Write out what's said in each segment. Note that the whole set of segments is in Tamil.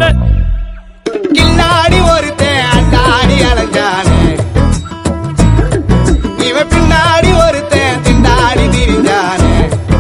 கில்லாடி ஒருத்தன் அண்டாடி அலைஞ்சானே இவன் பின்னாடி ஒருத்தன் திண்டாடி திரிஞ்சானே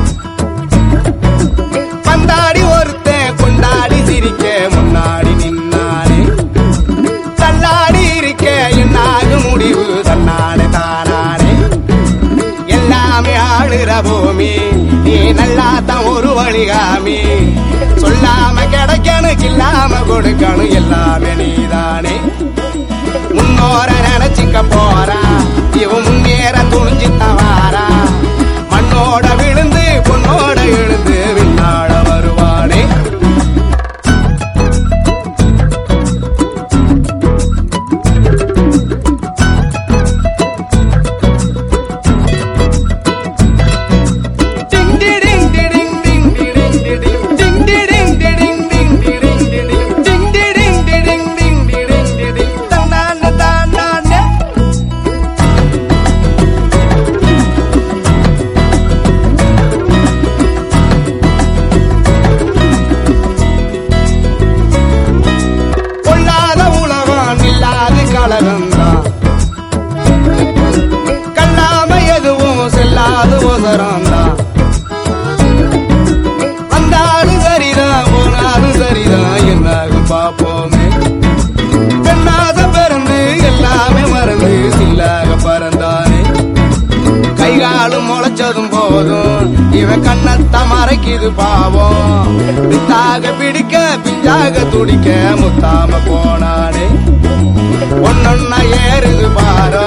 பந்தாடி ஒருத்தன் கொண்டாடி சிரிக்க முன்னாடி நின்னானே தள்ளாடி இருக்க என்னாக முடிவு தன்னானே தானானே எல்லாமே ஆளுற பூமி நீ நல்லா தான் ஒரு வழிகாமி சொல்லாம கிடைக்கணும் இல்லாம கொடுக்கணும் எல்லாமே நீதானே முன்னோர நினைச்சுக்க போறா இவன் முன்னேற துணிஞ்சித்தான் வாரா மண்ணோட விழுந்து பொண்ணோட எழுந்து விண்ணாட வருவானே டிங் டிடிங் டிடிங் டிங் டிடிங் டிடிங் டிங் டிடிங் டிடிங் டிங் டிடிங் டிடிங் டிங் டிடிங் டிடிங் டிங் டிடிங் டிடிங் தன்னான தானானே பொல்லாத உலகம் இல்லாத கலகம்தான் கல்லாம எதுவும் செல்லாத உதரம்தான் வந்தாலும் சரிதான் போனாலும் சரிதான் என்னாகும் பார்ப்போமே பெண்ணாத பிறந்து எல்லாமே மறந்து சில்லாக பறந்தானே கைகாலும் முளைச்சதும் போதும் இவன் கண்ணத்த மறைக்குது பாவம் வித்தாக பிடிக்க பிஞ்சாக துடிக்க முத்தாம போனானே ஒன்னொன்னா ஏறுது பாரோ